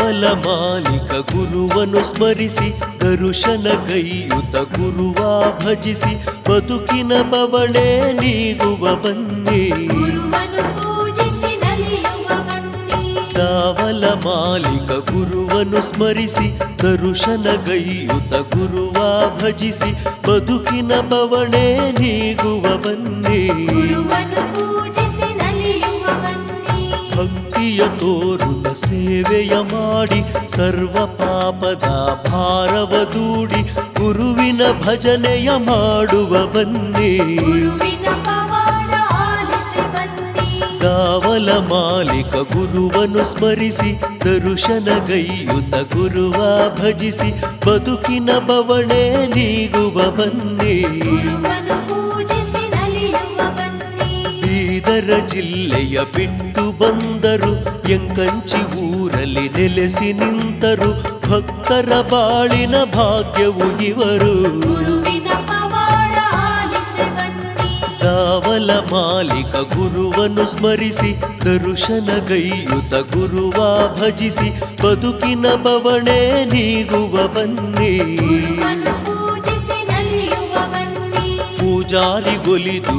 ದಾವಲ ಮಾಲಿಕ ಗುರುವನು ಸ್ಮರಿಸಿ ದರುಶನ ಗೈಯುತ ಗುರುವ ಭಜಿಸಿ ಬದುಕಿನ ಬವಣೆ ನೀಗುವ ಬನ್ನಿ ಗುರುವನು ಪೂಜಿಸಿ ನಲಿಯುವ ಬನ್ನಿ ದಾವಲ ಮಾಲಿಕ ಗುರುವನು ಸ್ಮರಿಸಿ ದರುಶನ ಗೈಯುತ ಗುರುವ ಭಜಿಸಿ ಬದುಕಿನ ಬವಣೆ ನೀಗುವ ಬನ್ನಿ ಗುರುವನು ಪೂಜಿಸಿ ನಲಿಯುವ ಬನ್ನಿ ಭಕ್ತಿಯ ತೋರುತ ಸೇವೆಯ ಮಾಡಿ ಸರ್ವ ಪಾಪದ ಭಾರವ ದೂಡಿ ಗುರುವಿನ ಭಜನೆಯ ಮಾಡುವ ಬನ್ನಿ ಗುರುವಿನ ಪವಾಡ ಆಲಿಸಿ ಬನ್ನಿ ದಾವಲ ಮಾಲಿಕ ಗುರುವನು ಸ್ಮರಿಸಿ ದರುಶನ ಗೈಯುತ ಗುರುವ ಭಜಿಸಿ ಬದುಕಿನ ಬವಣೆ ನೀಗುವ ಬನ್ನಿ ಗುರುವನು ಪೂಜಿಸಿ ನಲಿಯುವ ಬನ್ನಿ ಬೀದರ ಜಿಲ್ಲೆಯ ಬಿಟ್ಟು ಬಂದರು ಎಂಕಂಚಿ ಊರಲ್ಲಿ ನೆಲೆಸಿ ನಿಂತರು ಭಕ್ತರ ಬಾಳಿನ ಭಾಗ್ಯವು ಇವರು ಗುರುವಿನ ಪವಾಡ ಆಲಿಸಿ ಬನ್ನಿ ದಾವಲ ಮಾಲಿಕ ಗುರುವನು ಸ್ಮರಿಸಿ ದರುಶನ ಗೈಯುತ ಗುರುವ ಭಜಿಸಿ ಬದುಕಿನ ಬವಣೆ ನೀಗುವ ಬನ್ನಿ ಗುರುವನು ಪೂಜಿಸಿ ನಲಿಯುವ ಬನ್ನಿ ಪೂಜಾರಿಗೊಲಿದು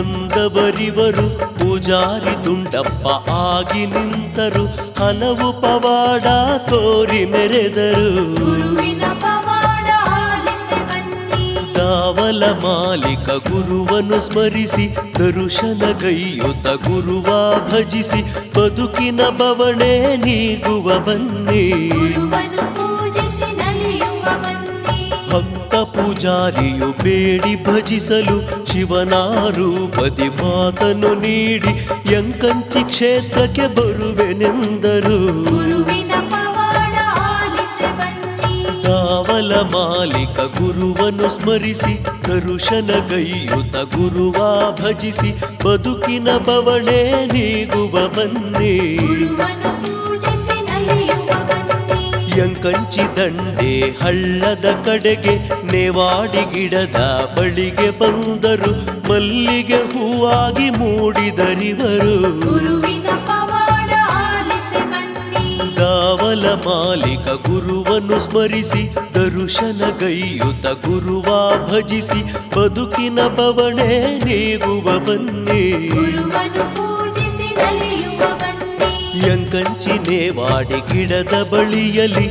ಬಂದವರಿವರು ಪೂಜಾರಿ ದುಂಡಪ್ಪ ಆಗಿ ನಿಂತರು ಹಲವು ಪವಾಡ ತೋರಿ ಮೆರೆದರು ಗುರುವಿನ ಪವಾಡ ಆಲಿಸಿ ಬನ್ನಿ ದಾವಲ ಮಾಲಿಕ ಗುರುವನು ಸ್ಮರಿಸಿ ದರುಶನ ಗೈಯುತ ಗುರುವ ಭಜಿಸಿ ಬದುಕಿನ ಬವಣೆ ನೀಗುವ ಬನ್ನಿ ಗುರುವನು ಪೂಜಿಸಿ ನಲಿಯುವ ಬನ್ನಿ ಭಕ್ತ ಪೂಜಾರಿಯು ಬೇಡಿ ಭಜಿಸಲು ಶಿವನ ರೂಪದಿ ಮಾತನ್ನು ನೀಡಿ ಎಂಕಂಚಿ ಕ್ಷೇತ್ರಕ್ಕೆ ಬರುವೆನೆಂದರು ಗುರುವಿನ ಪವಾಡ ಆಲಿಸಿ ಬನ್ನಿ ಕಾವಲ ಮಾಲಿಕ ಗುರುವನು ಸ್ಮರಿಸಿ ದರುಶನ ಗೈಯುತ ಗುರುವ ಭಜಿಸಿ ಬದುಕಿನ ಬವಣೆ ನೀಗುವ ಬನ್ನಿ ಗುರುವನು ಪೂಜಿಸಿ ನಲಿಯುವ ಬನ್ನಿ ಎಂಕಂಚಿ ದಂಡೆ ಹಳ್ಳದ ಕಡೆಗೆ ನೇವಾಡಿ ಗಿಡದ ಬಳಿಗೆ ಬಂದರು ಮಲ್ಲಿಗೆ ಹೂವಾಗಿ ಮೂಡಿದರಿವರು ಗುರುವಿನ ಪವಾಡ ಆಲಿಸಿ ಬನ್ನಿ ದಾವಲ ಮಾಲಿಕ ಗುರುವನು ಸ್ಮರಿಸಿ ದರುಶನ ಗೈಯುತ ಗುರುವ ಭಜಿಸಿ ಬದುಕಿನ ಬವಣೆ ನೀಗುವ ಬನ್ನಿ ಗುರುವನು ಪೂಜಿಸಿ ನಲಿಯುವ ಬನ್ನಿ ಎಂಕಂಚಿ ನೇವಾಡಿ ಗಿಡದ ಬಳಿಯಲ್ಲಿ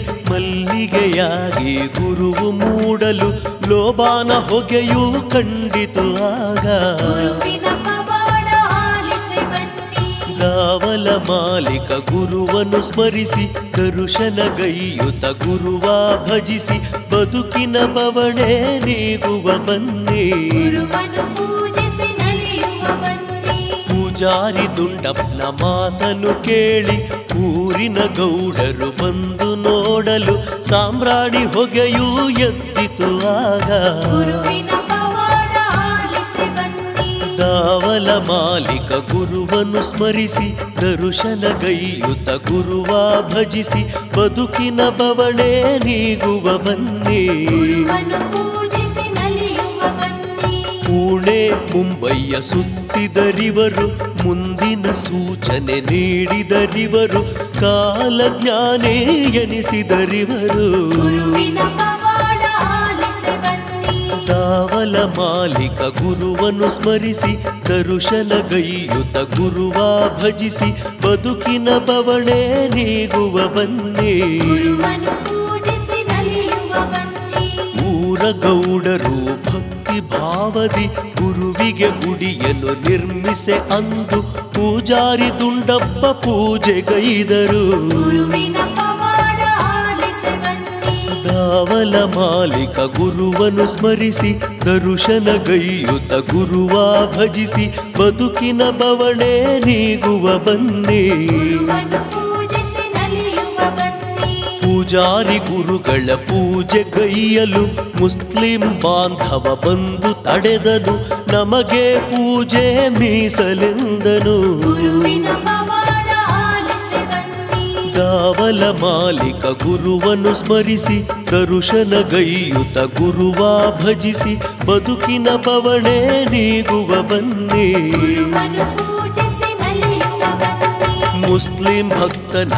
ಮಲ್ಲಿಗೆಯಾಗಿ ಗುರುವು ಮೂಡಲು ಲೋಬಾನ ಹೊಗೆಯೂ ಕಂಡಿತು ಆಗ ಗುರುವಿನ ಪವಾಡ ಆಲಿಸಿ ಬನ್ನಿ ದಾವಲ ಮಾಲಿಕ ಗುರುವನು ಸ್ಮರಿಸಿ ದರುಶನ ಗೈಯುತ ಗುರುವ ಭಜಿಸಿ ಬದುಕಿನ ಬವಣೆ ನೀಗುವ ಬನ್ನಿ ಗುರುವನು ಪೂಜಿಸಿ ನಲಿಯುವ ಬನ್ನಿ ಪೂಜಾರಿ ದುಂಡಪ್ಪನ ಮಾತನ್ನು ಕೇಳಿ ಊರಿನ ಗೌಡರು ಬಂದು ನೋಡಲು ಸಾಮ್ರಾಣಿ ಹೊಗೆಯೂ ಎದ್ದಿತು ಆಗ ಗುರುವಿನ ಪವಾಡ ಆಲಿಸಿ ಬನ್ನಿ ದಾವಲ ಮಾಲಿಕ ಗುರುವನ್ನು ಸ್ಮರಿಸಿ ದರುಶನ ಗೈಯುತ ಗುರುವ ಭಜಿಸಿ ಬದುಕಿನ ಬವಣೆ ನೀಗುವ ಬನ್ನಿ ಗುರುವನು ಪೂಜಿಸಿ ನಲಿಯುವ ಬನ್ನಿ ಪುಣೆ ಮುಂಬೈಯ ಸುತ್ತಿದರಿವರು ಮುಂದಿನ ಸೂಚನೆ ನೀಡಿದರಿವರು ಕಾಲಜ್ಞಾನೇ ಎನಿಸಿದರಿವರು ಗುರುವಿನ ಪವಾಡ ಆಲಿಸಿ ಬನ್ನಿ ದಾವಲ ಮಾಲಿಕ ಗುರುವನ್ನು ಸ್ಮರಿಸಿ ದರುಶನ ಗೈಯುತ ಗುರುವ ಭಜಿಸಿ ಬದುಕಿನ ಬವಣೆ ನೀಗುವ ಬನ್ನಿ ಗುರುವನು ಪೂಜಿಸಿ ನಲಿಯುವ ಬನ್ನಿ ಊರ ಗೌಡರು ಭಕ್ತಿ ಭಾವದಿ ಗುರುವಿಗೆ ಗುಡಿಯನ್ನು ನಿರ್ಮಿಸೆ ಅಂದು ಪೂಜಾರಿ ದುಂಡಪ್ಪ ಪೂಜೆಗೈದರು ಗುರುವಿನ ಪವಾಡ ಆಲಿಸಿ ಬನ್ನಿ ದಾವಲ ಮಾಲಿಕ ಗುರುವನು ಸ್ಮರಿಸಿ ದರುಶನ ಗೈಯುತ ಗುರುವ ಭಜಿಸಿ ಬದುಕಿನ ಬವಣೆ ನೀಗುವ ಬನ್ನಿ ಗುರುವನು ಪೂಜಿಸಿ ನಲಿಯುವ ಬನ್ನಿ ಪೂಜಾರಿ ಗುರುಗಳ ಪೂಜೆ ಗೈಯಲು ಮುಸ್ಲಿಂ ಬಾಂಧವ ಬಂದು ತಡೆದನು ನಮಗೆ ಪೂಜೆ ಮೀಸಲೆಂದನು ಗುರುವಿನ ಪವಾಡ ಆಲಿಸಿ ಬನ್ನಿ ದಾವಲ ಮಾಲಿಕ ಗುರುವನ್ನು ಸ್ಮರಿಸಿ ದರುಶನ ಗೈಯುತ ಗುರುವ ಭಜಿಸಿ ಬದುಕಿನ ಬವಣೆ ನೀಗುವ ಬನ್ನಿ ಗುರುವನು ಪೂಜಿಸಿ ನಲಿಯುವ ಬನ್ನಿ ಮುಸ್ಲಿಂ ಭಕ್ತನ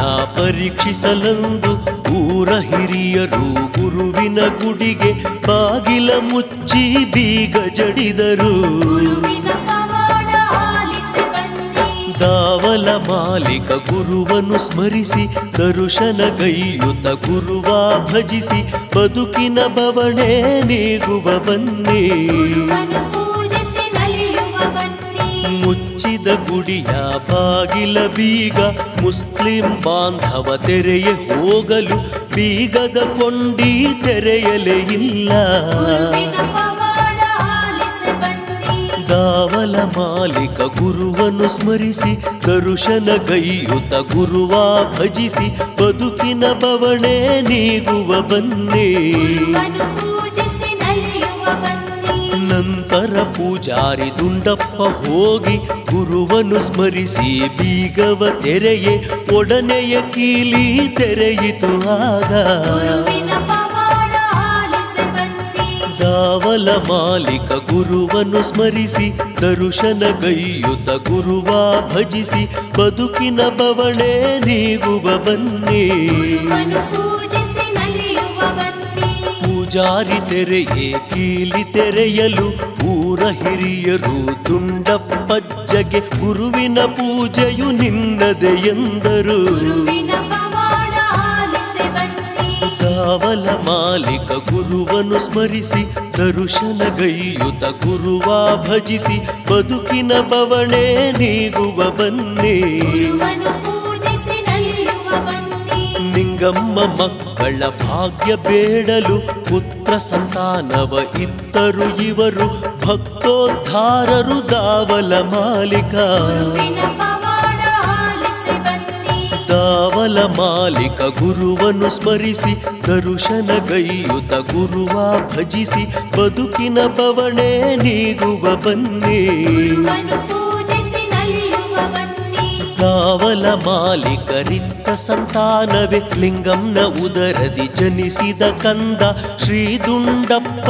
ಪರೀಕ್ಷಿಸಲಂದು ಊರ ಹಿರಿಯರು ಗುರುವಿನ ಗುಡಿಗೆ ಬಾಗಿಲ ಮುಚ್ಚಿ ಬೀಗ ಜಡಿದರು ಗುರುವಿನ ಪವಾಡ ಆಲಿಸಿ ಬನ್ನಿ ದಾವಲ ಮಾಲಿಕ ಗುರುವನು ಸ್ಮರಿಸಿ ದರುಶನ ಗೈಯುತ ಗುರುವ ಭಜಿಸಿ ಬದುಕಿನ ಬವಣೆ ನೀಗುವ ಬನ್ನಿ ಗುರುವನ್ನು ಪೂಜಿಸಿ ನಲಿಯುವ ಬನ್ನಿ ಮುಚ್ಚಿದ ಗುಡಿಯ ಬಾಗಿಲ ಬೀಗ ಮುಸ್ಲಿಂ ಬಾಂಧವ ತೆರೆಯೇ ಹೋಗಲು ಬೀಗದ ಕೊಂಡಿ ತೆರೆಯಲೇ ಇಲ್ಲ ಗುರುವಿನ ಪವಾಡ ಆಲಿಸಿ ಬನ್ನಿ ದಾವಲ ಮಾಲಿಕ ಗುರುವನ್ನು ಸ್ಮರಿಸಿ ದರುಶನ ಗೈಯುತ ಗುರುವ ಭಜಿಸಿ ಬದುಕಿನ ಬವಣೆ ನೀಗುವ ಬನ್ನಿ ಗುರುವನ್ನು ಪೂಜಿಸಿ ನಲಿಯುವ ಬನ್ನಿ ನಂತರ ಪೂಜಾರಿ ದುಂಡಪ್ಪ ಹೋಗಿ ಗುರುವನ್ನು ಸ್ಮರಿಸಿ ಬೀಗವ ತೆರೆಯೇ ಒಡನೆಯ ಕೀಲಿ ತೆರೆಯಿತು ಆಗ ಗುರುವಿನ ಪವಾಡ ಆಲಿಸಿ ಬನ್ನಿ ದಾವಲ ಮಾಲಿಕ ಗುರುವನ್ನು ಸ್ಮರಿಸಿ ದರುಶನ ಗೈಯುತ ಗುರುವ ಭಜಿಸಿ ಬದುಕಿನ ಬವಣೆ ನೀಗುವ ಬನ್ನಿ ಗುರುವನ್ನು ಪೂಜಿಸಿ ನಲಿಯುವ ಬನ್ನಿ ಪೂಜಾರಿ ತೆರೆಯೇ ಕೀಲಿ ತೆರೆಯಲು ಊರ ಹಿರಿಯರು ದುಂಡಪ್ಪಜ್ಜಗೆ ಗುರುವಿನ ಪೂಜೆಯು ನಿನ್ನದೆ ಎಂದರು ಗುರುವಿನ ಪವಾಡ ಆಲಿಸಿ ಬನ್ನಿ ಕಾವಲ ಮಾಲಿಕ ಗುರುವನು ಸ್ಮರಿಸಿ ದರುಶನ ಗೈಯುತ ಗುರುವ ಭಜಿಸಿ ಬದುಕಿನ ಬವಣೆ ನೀಗುವ ಬನ್ನಿ ಗುರುವನ್ನು ಪೂಜಿಸಿ ನಲಿಯುವ ಬನ್ನಿ ನಿಂಗಮ್ಮ ಮಕ್ಕಳ ಭಾಗ್ಯ ಬೇಡಲು ಪುತ್ರ ಸಂತಾನವ ಇದ್ದರು ಇವರು ಭಕ್ತೋದ್ಧಾರರು ದಾವಲ ಮಾಲಿಕ ಗುರುವಿನ ಪವಾಡ ಆಲಿಸಿ ಬನ್ನಿ ದಾವಲ ಮಾಲಿಕ ಗುರುವನ್ನು ಸ್ಮರಿಸಿ ದರುಶನ ಗೈಯುತ ಗುರುವ ಭಜಿಸಿ ಬದುಕಿನ ಬವಣೆ ನೀಗುವ ಬನ್ನಿ ಗುರುವನ್ನು ಪೂಜಿಸಿ ನಲಿಯುವ ಬನ್ನಿ ದಾವಲ ಮಾಲೀಕರಿದ್ದ ಸಂತಾನವೇ ಲಿಂಗಂನ ಉದರದಿ ಜನಿಸಿದ ಕಂದ ಶ್ರೀ ದುಂಡಪ್ಪ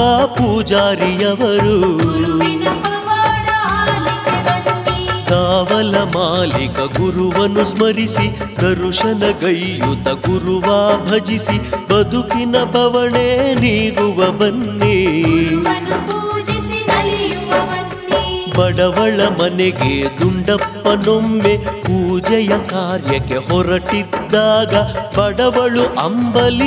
ಪೂಜಾರಿಯವರು ಗುರುವಿನ ಪವಾಡ ಆಲಿಸಿ ಬನ್ನಿ ದಾವಲ ಮಾಲಿಕ ಗುರುವನ್ನು ಸ್ಮರಿಸಿ ದರುಶನ ಗೈಯುತ ಗುರುವ ಭಜಿಸಿ ಬದುಕಿನ ಬವಣೆ ನೀಗುವ ಬನ್ನಿ ಗುರುವನ್ನು ಪೂಜಿಸಿ ನಲಿಯುವ ಬನ್ನಿ ಬಡವಳ ಮನೆಗೆ ದುಂಡಪ್ಪನೊಮ್ಮೆ ಪೂಜೆಯ ಕಾರ್ಯಕ್ಕೆ ಹೊರಟಿದ್ದಾಗ ಬಡವಳು ಅಂಬಲಿ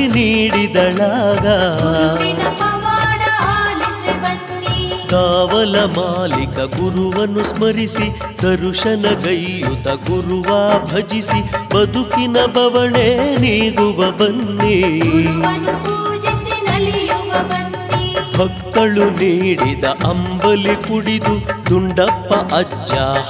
ನೀಡಿದಳಾಗ ಗುರುವಿನ ಪವಾಡ ಆಲಿಸಿ ಬನ್ನಿ ಕಾವಲ ಮಾಲಿಕ ಗುರುವನ್ನು ಸ್ಮರಿಸಿ ದರುಶನ ಗೈಯುತ ಗುರುವ ಭಜಿಸಿ ಬದುಕಿನ ಬವಣೆ ನೀಗುವ ಬನ್ನಿ ಗುರುವನ್ನು ಪೂಜಿಸಿ ನಲಿಯುವ ಬನ್ನಿ ಭಕ್ತಳು ನೀಡಿದ ಅಂಬಲಿ ಕುಡಿದು ದುಂಡಪ್ಪ ಅಜ್ಜ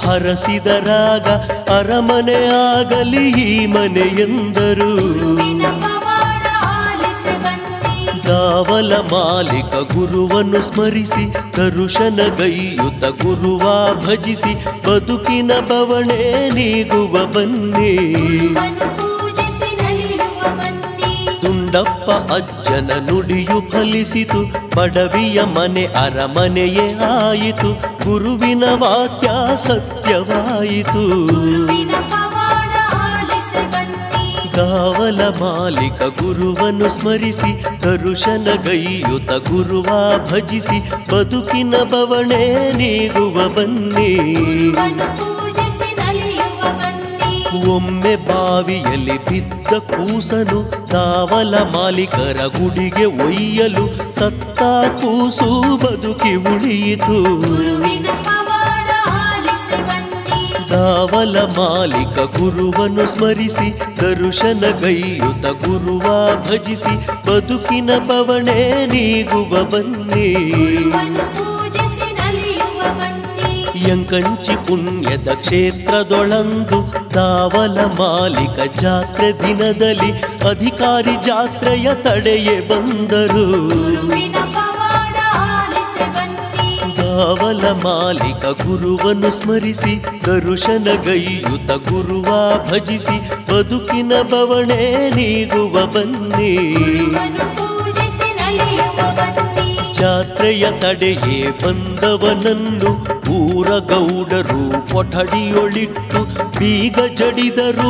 ಹರಸಿದರಾಗ ಅರಮನೆ ಆಗಲಿ ಈ ಮನೆ ಎಂದರು ಗುರುವಿನ ಪವಾಡ ಆಲಿಸಿ ಬನ್ನಿ ದಾವಲ ಮಾಲಿಕ ಗುರುವನ್ನು ಸ್ಮರಿಸಿ ದರುಶನ ಗೈಯುತ ಗುರುವ ಭಜಿಸಿ ಬದುಕಿನ ಬವಣೆ ನೀಗುವ ಬನ್ನಿ ಗುರುವನ್ನು ಪೂಜಿಸಿ ನಲಿಯುವ ಬನ್ನಿ ದುಂಡಪ್ಪ ಅಜ್ಜನ ನುಡಿಯು ಫಲಿಸಿತು ಬಡವಿಯ ಮನೆ ಅರಮನೆಯೇ ಆಯಿತು ಗುರುವಿನ ವಾಕ್ಯ ಸತ್ಯವಾಯಿತು ಗುರುವಿನ ಪವಾಡ ಆಲಿಸಿ ಬನ್ನಿ ಗಾವಲ ಮಾಲಿಕ ಗುರುವನ್ನು ಸ್ಮರಿಸಿ ದರುಶನ ಗೈಯುತ ಗುರುವ ಭಜಿಸಿ ಬದುಕಿನ ಬವಣೆ ನೀಗುವ ಬನ್ನಿ ಗುರುವನ್ನು ಪೂಜಿಸಿ ನಲಿಯುವ ಬನ್ನಿ ಒಮ್ಮೆ ಬಾವಿಯಲ್ಲಿ ಬಿದ್ದ ಕೂಸನು ದಾವಲ ಮಾಲೀಕರ ಗುಡಿಗೆ ಒಯ್ಯಲು ಸತ್ತ ಕೂಸು ಬದುಕಿ ಉಳಿಯಿತು ಗುರುವಿನ ಪವಾಡ ಆಲಿಸಿ ಬನ್ನಿ ದಾವಲ ಮಾಲಿಕ ಗುರುವನ್ನು ಸ್ಮರಿಸಿ ದರುಶನ ಗೈಯುತ ಗುರುವ ಭಜಿಸಿ ಬದುಕಿನ ಬವಣೆ ನೀಗುವ ಬನ್ನಿ ಗುರುವನ್ನು ಪೂಜಿಸಿ ನಲಿಯುವ ಬನ್ನಿ ಯಂಕಂಚಿ ಪುಣ್ಯದ ಕ್ಷೇತ್ರದೊಳಂದು ದಾವಲ ಮಾಲಿಕ ಜಾತ್ರೆ ದಿನದಲ್ಲಿ ಅಧಿಕಾರಿ ಜಾತ್ರೆಯ ತಡೆಯೇ ಬಂದರು ಗುರುವಿನ ಪವಾಡ ಆಲಿಸಿ ಬನ್ನಿ ದಾವಲ ಮಾಲಿಕ ಗುರುವನ್ನು ಸ್ಮರಿಸಿ ದರುಶನ ಗೈಯುತ ಗುರುವ ಭಜಿಸಿ ಬದುಕಿನ ಬವಣೆ ನೀಗುವ ಬನ್ನಿ ಗುರುವನ್ನು ಪೂಜಿಸಿ ನಲಿಯುವ ಬನ್ನಿ ಜಾತ್ರೆಯ ತಡೆಯೇ ಬಂದವನನ್ನು ಊರ ಗೌಡರು ಕೊಠಡಿಯೊಳಿಟ್ಟು ಬೀಗ ಜಡಿದರು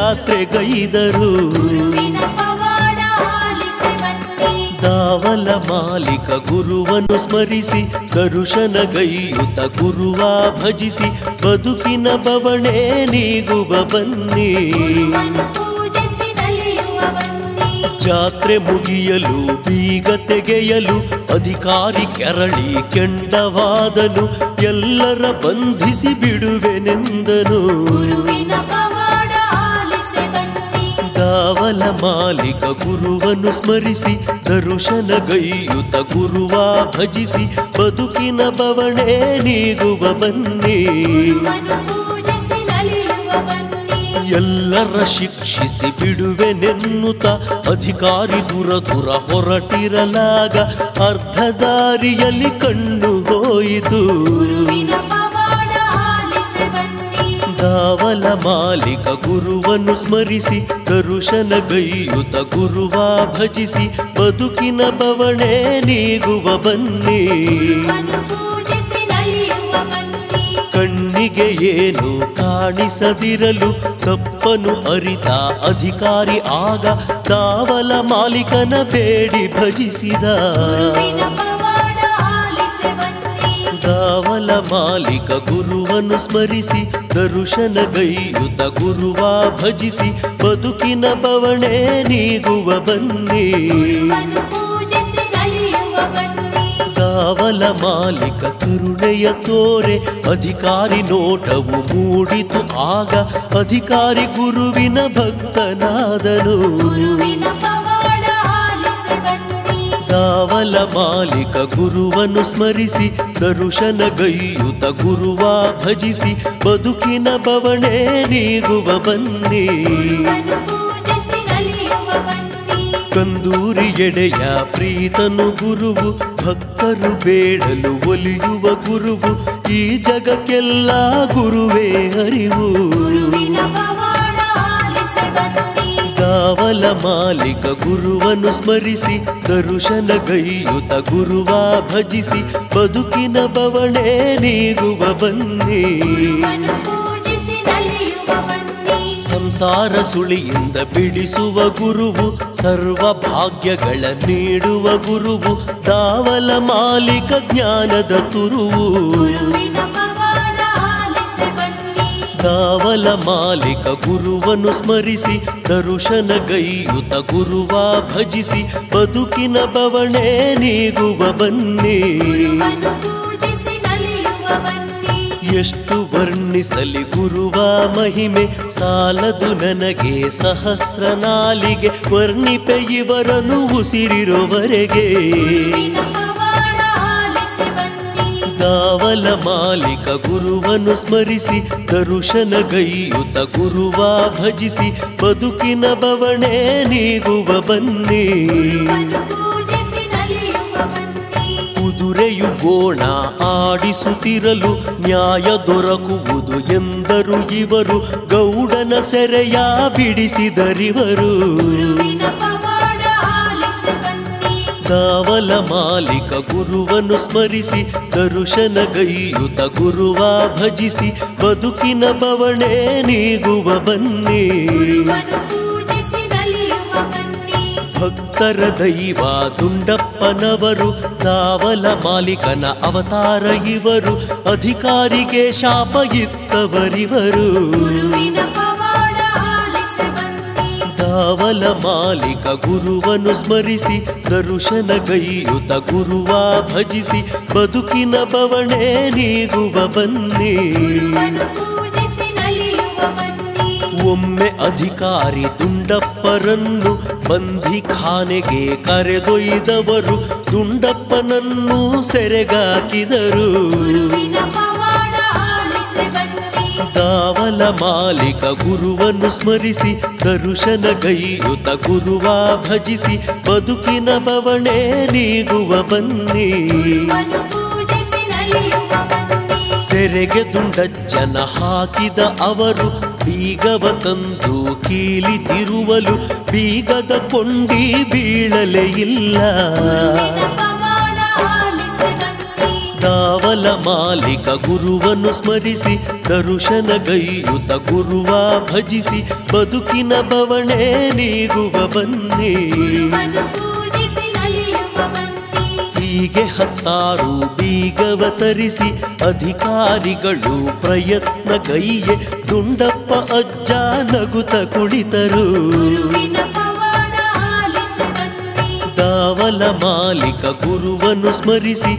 ಜಾತ್ರೆಗೈದರು ಗುರುವಿನ ಪವಾಡ ಆಲಿಸಿ ಬನ್ನಿ ದಾವಲ ಮಾಲಿಕ ಗುರುವನ್ನು ಸ್ಮರಿಸಿ ದರುಶನಗೈಯುತ ಗುರುವ ಭಜಿಸಿ ಬದುಕಿನ ಬವಣೆ ನೀಗುವ ಬನ್ನಿ ಗುರುವನ್ನು ಪೂಜಿಸಿ ನಲಿಯುವ ಬನ್ನಿ ಜಾತ್ರೆ ಮುಗಿಯಲು ಬೀಗ ತೆಗೆಯಲು ಅಧಿಕಾರಿ ಕೆರಳಿ ಕೆಂಡವಾದನು ಎಲ್ಲರ ಬಂಧಿಸಿ ಬಿಡುವೆನೆಂದನು ಗುರುವಿನ ಪವಾಡ ಆಲಿಸಿ ಬನ್ನಿ ದಾವಲ ಮಾಲಿಕ ಗುರುವನ್ನು ಸ್ಮರಿಸಿ ದರುಶನಗೈಯುತ ಗುರುವ ಭಜಿಸಿ ಬದುಕಿನ ಬವಣೆ ನೀಗುವ ಬನ್ನಿ ಗುರುವನ್ನು ಪೂಜಿಸಿ ನಲಿಯುವ ಬನ್ನಿ ಎಲ್ಲರ ಶಿಕ್ಷಿಸಿ ಬಿಡುವೆನೆನ್ನುತ್ತ ಅಧಿಕಾರಿ ದೂರ ದೂರ ಹೊರಟಿರಲಾಗ ಅರ್ಧ ದಾರಿಯಲ್ಲಿ ಕಣ್ಣು ಹೋಯಿತು ಗುರುವಿನ ಪವಾಡ ಆಲಿಸಿ ಬನ್ನಿ ದಾವಲ ಮಾಲಿಕ ಗುರುವನ್ನು ಸ್ಮರಿಸಿ ದರುಶನಗೈಯುತ ಗುರುವ ಭಜಿಸಿ ಬದುಕಿನ ಬವಣೆ ನೀಗುವ ಬನ್ನಿ ಗುರುವನ್ನು ಪೂಜಿಸಿ ನಲಿಯುವ ಬನ್ನಿ ಕಣ್ಣಿಗೆ ಏನು ಕಾಣಿಸದಿರಲು ತಪ್ಪನು ಅರಿತ ಅಧಿಕಾರಿ ಆಗ ದಾವಲ ಮಾಲೀಕನ ಬೇಡಿ ಭಜಿಸಿದ ಗುರುವಿನ ಪವಾಡ ಆಲಿಸಿ ಬನ್ನಿ ದಾವಲ ಮಾಲೀಕ ಗುರುವನ್ನು ಸ್ಮರಿಸಿ ದರುಶನಗೈಯುತ ಗುರುವ ಭಜಿಸಿ ಬದುಕಿನ ಬವಣೆ ನೀಗುವ ಬನ್ನಿ ಗುರುವನ್ನು ಪೂಜಿಸಿ ನಲಿಯುವ ಬನ್ನಿ ದಾವಲ ಮಾಲೀಕ ಕರುಣೆಯ ತೋರೆ ಅಧಿಕಾರಿ ನೋಟವು ಮೂಡಿತು ಆಗ ಅಧಿಕಾರಿ ಗುರುವಿನ ಭಕ್ತನಾದನು ಗುರುವಿನ ಪವಾಡ ಆಲಿಸಿ ಬನ್ನಿ ದಾವಲ ಮಾಲೀಕ ಗುರುವನ್ನು ಸ್ಮರಿಸಿ ದರುಶನಗೈಯುತ ಗುರುವ ಭಜಿಸಿ ಬದುಕಿನ ಬವಣೆ ನೀಗುವ ಬನ್ನಿ ಗುರುವನ್ನು ಪೂಜಿಸಿ ನಲಿಯುವ ಬನ್ನಿ ಕಂದೂರಿ ಎಡೆಯ ಪ್ರೀತನು ಗುರುವು ಭಕ್ತರು ಬೇಡಲು ಒಲಿಯುವ ಗುರುವು ಈ ಜಗಕ್ಕೆಲ್ಲ ಗುರುವೇ ಅರಿವು ಗುರುವಿನ ಪವಾಡ ಆಲಿಸಿ ಬನ್ನಿ ದಾವಲ ಮಾಲಿಕ ಗುರುವನ್ನು ಸ್ಮರಿಸಿ ದರುಶನಗೈಯುತ ಗುರುವ ಭಜಿಸಿ ಬದುಕಿನ ಬವಣೆ ನೀಗುವ ಬನ್ನಿ ಗುರುವನ್ನು ಪೂಜಿಸಿ ನಲಿಯುವ ಬನ್ನಿ ಸಂಸಾರ ಸುಳಿಯಿಂದ ಬಿಡಿಸುವ ಗುರುವು ಸರ್ವ ಭಾಗ್ಯಗಳ ನೀಡುವ ಗುರುವು ದಾವಲ ಮಾಲಿಕ ಜ್ಞಾನದ ತುರುವು ಗುರುವಿನ ಪವಾಡ ಆಲಿಸಿ ಬನ್ನಿ ದಾವಲ ಮಾಲಿಕ ಗುರುವನ್ನು ಸ್ಮರಿಸಿ ದರುಶನಗೈಯುತ ಗುರುವ ಭಜಿಸಿ ಬದುಕಿನ ಬವಣೆ ನೀಗುವ ಬನ್ನಿ ಗುರುವನ್ನು ಪೂಜಿಸಿ ನಲಿಯುವ ಬನ್ನಿ ಎಷ್ಟು ವರ್ಣಿಸಲಿ ಗುರುವ ಮಹಿಮೆ ಸಾಲದು ನನಗೆ ಸಹಸ್ರ ನಾಲಿಗೆ ವರ್ಣಿಪೆ ಇವರನ್ನು ಉಸಿರಿರುವರೆಗೆ ಗುರುವಿನ ಪವಾಡ ಆಲಿಸಿ ಬನ್ನಿ ದಾವಲ ಮಾಲಿಕ ಗುರುವನ್ನು ಸ್ಮರಿಸಿ ದರುಶನಗೈಯುತ ಗುರುವ ಭಜಿಸಿ ಬದುಕಿನ ಬವಣೆ ನೀಗುವ ಬನ್ನಿ ಗುರುವನ್ನು ಪೂಜಿಸಿ ನಲಿಯುವ ಬನ್ನಿ ಕುದುರೆಯು ಗೋಣ ಆಡಿಸುತ್ತಿರಲು ನ್ಯಾಯ ದೊರಕುವುದು ಎಂದರು ಇವರು ಗೌಡನ ಸೆರೆಯ ಬಿಡಿಸಿದರಿವರು ಗುರುವಿನ ಪವಾಡ ಆಲಿಸಿ ಬನ್ನಿ ದಾವಲ ಮಾಲಿಕ ಗುರುವನ್ನು ಸ್ಮರಿಸಿ ದರುಶನಗೈಯುತ ಗುರುವ ಭಜಿಸಿ ಬದುಕಿನ ಬವಣೆ ನೀಗುವ ಬನ್ನಿ ಗುರುವನ್ನು ಪೂಜಿಸಿ ನಲಿಯುವ ಬನ್ನಿ ಭಕ್ತರ ದೈವ ದುಂಡಪ್ಪನವರು ದಾವಲ ಮಾಲಿಕನ ಅವತಾರ ಇವರು ಅಧಿಕಾರಿಗೆ ಶಾಪ ಇತ್ತವರಿವರು ಗುರುವಿನ ಪವಾಡ ಆಲಿಸಿ ಬನ್ನಿ ದಾವಲ ಮಾಲಿಕ ಗುರುವನ್ನು ಸ್ಮರಿಸಿ ದರುಶನಗೈಯುತ ಗುರುವ ಭಜಿಸಿ ಬದುಕಿನ ಬವಣೆ ನೀಗುವ ಬನ್ನಿ ಗುರುವನ್ನು ಪೂಜಿಸಿ ನಲಿಯುವ ಬನ್ನಿ ಒಮ್ಮೆ ಅಧಿಕಾರಿ ದುಂಡಪ್ಪರನ್ನು ಬಂಧಿಖಾನೆಗೆ ಕರೆದೊಯ್ದವರು ದುಂಡಪ್ಪನನ್ನು ಸೆರೆಗಾಕಿದರು ಗುರುವಿನ ಪವಾಡ ಆಲಿಸಿ ಬನ್ನಿ ದಾವಲ ಮಾಲಿಕ ಗುರುವನ್ನು ಸ್ಮರಿಸಿ ದರುಶನಗೈಯುತ ಗುರುವ ಭಜಿಸಿ ಬದುಕಿನ ಬವಣೆ ನೀಗುವ ಬನ್ನಿ ಗುರುವನ್ನು ಪೂಜಿಸಿ ನಲಿಯುವ ಬನ್ನಿ ಸೆರೆಗೆ ದುಂಡಜ್ಜನ ಹಾಕಿದ ಅವರು ಬೀಗವ ತಂದು ಕೀಲಿದಿರುವಲು ಬೀಗದ ಕೊಂಡಿ ಬೀಳಲೇ ಇಲ್ಲ ಗುರುವಿನ ಪವಾಡ ಆಲಿಸಿ ಬನ್ನಿ ದಾವಲ ದಾವಲ ಮಾಲಿಕ ಗುರುವನ್ನು ಸ್ಮರಿಸಿ ದರುಶನಗೈಯುತ ಗುರುವ ಭಜಿಸಿ ಬದುಕಿನ ಬವಣೆ ನೀಗುವ ಬನ್ನಿ ಗುರುವನ್ನು ಪೂಜಿಸಿ ನಲಿಯುವ ಬನ್ನಿ ಹೀಗೆ ಹತ್ತಾರು ಬೀಗವ ತರಿಸಿ ಅಧಿಕಾರಿಗಳು ಪ್ರಯತ್ನ ಗೈಯೆ ದುಂಡಪ್ಪ ಅಜ್ಜ ನಗುತ ಕುಳಿತರು ಗುರುವಿನ ಪವಾಡ ಆಲಿಸಿ ಬನ್ನಿ ದಾವಲ ಮಾಲಿಕ ಗುರುವನ್ನು ಸ್ಮರಿಸಿ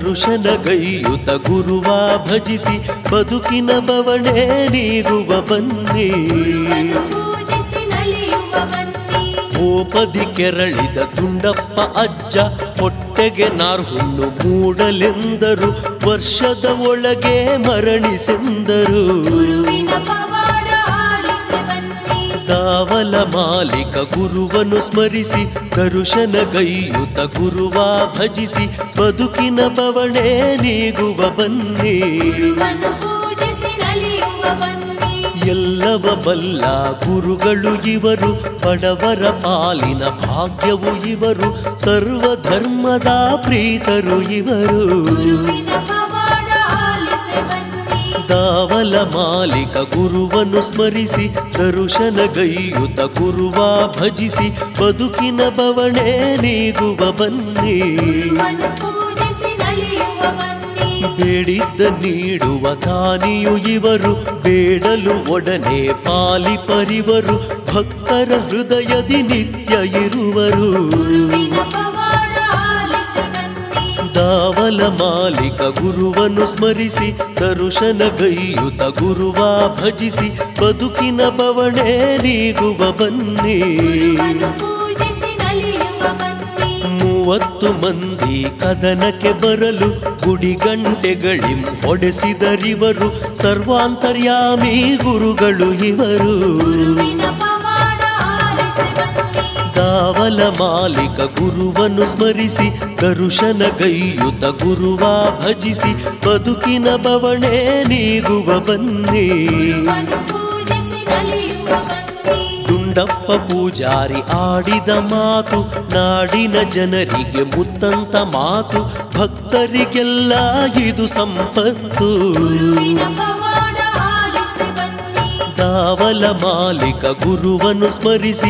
ದರುಶನಗೈಯುತ ಗುರುವ ಭಜಿಸಿ ಬದುಕಿನ ಬವಣೆ ನೀಗುವ ಬನ್ನಿ ಗುರುವನ್ನು ಪೂಜಿಸಿ ನಲಿಯುವ ಬನ್ನಿ ಕೋಪದಿ ಕೆರಳಿದ ದುಂಡಪ್ಪ ಅಜ್ಜ ಹೊಟ್ಟೆಗೆ ನಾರ್ಹುಣ್ಣು ಮೂಡಲೆಂದರು ವರ್ಷದ ಒಳಗೆ ಮರಣಿಸೆಂದರು ಗುರುವಿನ ಪವಾಡ ಆಲಿಸಿ ಬನ್ನಿ ದಾವಲ ಮಾಲಿಕ ಗುರುವನ್ನು ಸ್ಮರಿಸಿ ದರುಶನಗೈಯುತ ಗುರುವ ಭಜಿಸಿ ಬದುಕಿನ ಬವಣೆ ನೀಗುವ ಬನ್ನಿ ಗುರುವನ್ನು ಪೂಜಿಸಿ ನಲಿಯುವ ಬನ್ನಿ ಎಲ್ಲವ ಬಲ್ಲ ಗುರುಗಳು ಇವರು ಬಡವರ ಪಾಲಿನ ಭಾಗ್ಯವು ಇವರು ಸರ್ವಧರ್ಮದ ಪ್ರೀತರು ಇವರು ಗುರುವಿನ ಪವಾಡ ಆಲಿಸಿ ಬನ್ನಿ ದಾವಲ ಮಾಲಿಕ ಗುರುವನ್ನು ಸ್ಮರಿಸಿ ದರುಶನಗೈಯುತ ಗುರುವ ಭಜಿಸಿ ಬದುಕಿನ ಬವಣೆ ನೀಗುವ ಬನ್ನಿ ಗುರುವನ್ನು ಪೂಜಿಸಿ ನಲಿಯುವ ಬನ್ನಿ ಬೇಡಿದ್ದ ನೀಡುವ ದಾನಿಯು ಇವರು ಬೇಡಲು ಒಡನೆ ಪಾಲಿಪರಿವರು ಭಕ್ತರ ಹೃದಯದಿ ನಿತ್ಯ ಇರುವರು ಗುರುವಿನ ಪವಾಡ ಆಲಿಸಿ ಬನ್ನಿ ದಾವಲ ಮಾಲಿಕ ಗುರುವನ್ನು ಸ್ಮರಿಸಿ ದರುಶನಗೈಯುತ ಗುರುವ ಭಜಿಸಿ ಬದುಕಿನ ಬವಣೆ ನೀಗುವ ಬನ್ನಿ ಗುರುವನ್ನು ಪೂಜಿಸಿ ನಲಿಯುವ ಬನ್ನಿ ಮೂವತ್ತು ಮಂದಿ ಕದನಕ್ಕೆ ಬರಲು ಗುಡಿ ಗಂಟೆಗಳಿಂ ಹೊಡೆಸಿದರಿವರು ಸರ್ವಾಂತರ್ಯಾಮಿ ಗುರುಗಳು ಇವರು ಗುರುವಿನ ಪವಾಡ ಆಲಿಸಿ ಬನ್ನಿ ದಾವಲ ಮಾಲಿಕ ಗುರುವನ್ನು ಸ್ಮರಿಸಿ ದರುಶನಗೈಯುತ ಗುರುವ ಭಜಿಸಿ ಬದುಕಿನ ಬವಣೆ ನೀಗುವ ಬನ್ನಿ ಗುರುವನ್ನು ಪೂಜಿಸಿ ನಲಿಯುವ ಬನ್ನಿ ದುಂಡಪ್ಪ ಪೂಜಾರಿ ಆಡಿದ ಮಾತು ನಾಡಿನ ಜನರಿಗೆ ಮುತ್ತಂತ ಮಾತು ಭಕ್ತರಿಗೆಲ್ಲ ಇದು ಸಂಪತ್ತು ಗುರುವಿನ ಪವಾಡ ಆಲಿಸಿ ಬನ್ನಿ ದಾವಲ ಮಾಲಿಕ ಗುರುವನ್ನು ಸ್ಮರಿಸಿ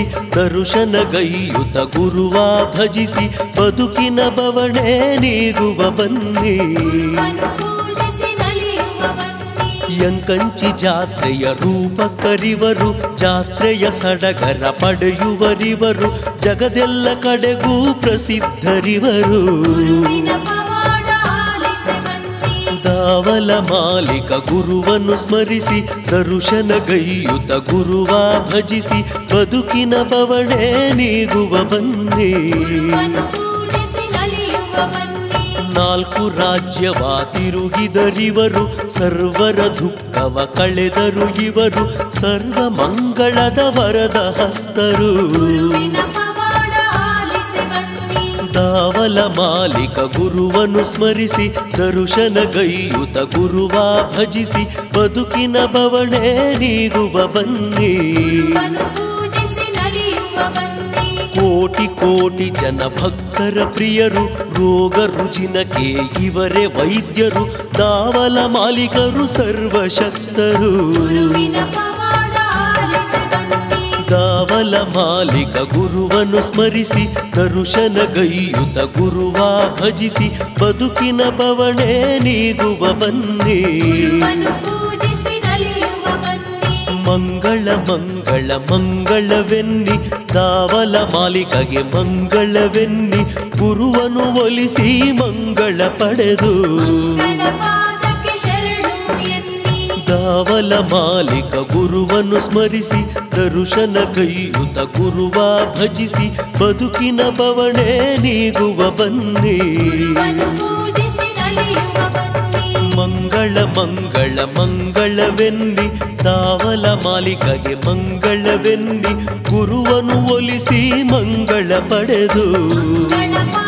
ದರುಶನಗೈಯುತ ಗುರುವ ಭಜಿಸಿ ಬದುಕಿನ ಬವಣೆ ನೀಗುವ ಬನ್ನಿ ಗುರುವನ್ನು ಪೂಜಿಸಿ ನಲಿಯುವ ಬನ್ನಿ ಯಂಕಂಚಿ ಜಾತ್ರೆಯ ರೂಪ ಕರಿವರು ಜಾತ್ರೆಯ ಸಡಗರ ಪಡೆಯುವರಿವರು ಜಗದೆಲ್ಲ ಕಡೆಗೂ ಪ್ರಸಿದ್ಧರಿವರು ಗುರುವಿನ ಪವಾಡ ಆಲಿಸಿ ಬನ್ನಿ ದಾವಲ ಮಾಲಿಕ ಗುರುವನ್ನು ಸ್ಮರಿಸಿ ದರುಶನಗೈಯುತ ಗುರುವ ಭಜಿಸಿ ಬದುಕಿನ ಬವಣೆ ನೀಗುವ ಬನ್ನಿ ಗುರುವನ್ನು ಪೂಜಿಸಿ ನಲಿಯುವ ಬನ್ನಿ ನಾಲ್ಕು ರಾಜ್ಯವ ತಿರುಗಿದರಿವರು ಸರ್ವರ ದುಃಖವ ಕಳೆದರು ಇವರು ಸರ್ವ ಮಂಗಳದ ವರದ ಹಸ್ತರು ಗುರುವಿನ ಪವಾಡ ಆಲಿಸಿ ಬನ್ನಿ ದಾವಲ ಮಾಲಿಕ ಗುರುವನ್ನು ಸ್ಮರಿಸಿ ದರುಶನಗೈಯುತ ಗುರುವ ಭಜಿಸಿ ಬದುಕಿನ ಬವಣೆ ನೀಗುವ ಬನ್ನಿ ಗುರುವನ್ನು ಪೂಜಿಸಿ ನಲಿಯುವ ಬನ್ನಿ ಕೋಟಿ ಕೋಟಿ ಜನ ಭಕ್ತರ ಪ್ರಿಯರು ರೋಗ ರುಜಿನಕ್ಕೆ ಇವರೇ ವೈದ್ಯರು ದಾವಲ ಮಾಲೀಕರು ಸರ್ವಶಕ್ತರು ಗುರುವಿನ ಪವಾಡ ಆಲಿಸಿ ಬನ್ನಿ ದಾವಲ ಮಾಲಿಕ ಗುರುವನ್ನು ಸ್ಮರಿಸಿ ದರುಶನಗೈಯುತ ಗುರುವ ಭಜಿಸಿ ಬದುಕಿನ ಬವಣೆ ನೀಗುವ ಬನ್ನಿ ಗುರುವನ್ನು ಪೂಜಿಸಿ ನಲಿಯುವ ಬನ್ನಿ ಮಂಗಳ ಮಂಗಳ ಮಂಗಳವೆನ್ನಿ ದಾವಲ ಮಾಲಿಕಗೆ ಮಂಗಳವೆನ್ನಿ ಗುರುವನು ಒಲಿಸಿ ಮಂಗಳ ಪಡೆದು ಮಂಗಳ ಪಾದಕ್ಕೆ ಶರಣು ಎನ್ನಿ ದಾವಲ ಮಾಲಿಕ ಗುರುವನ್ನು ಸ್ಮರಿಸಿ ದರುಶನ ಕೈಯುತ ಗುರುವ ಭಜಿಸಿ ಬದುಕಿನ ಬವಣೆ ನೀಗುವ ಬನ್ನಿ ಗುರುವನ್ನು ಪೂಜಿಸಿ ನಲಿಯುವ ಬನ್ನಿ ಮಂಗಳ ಮಂಗಳ ಮಂಗಳವೆನ್ನಿ ದಾವಲ ಮಾಲಿಕಗೆ ಮಂಗಳವೆನ್ನಿ ಗುರುವನು ಒಲಿಸಿ ಮಂಗಳ ಪಡೆದು ಮಂಗಳ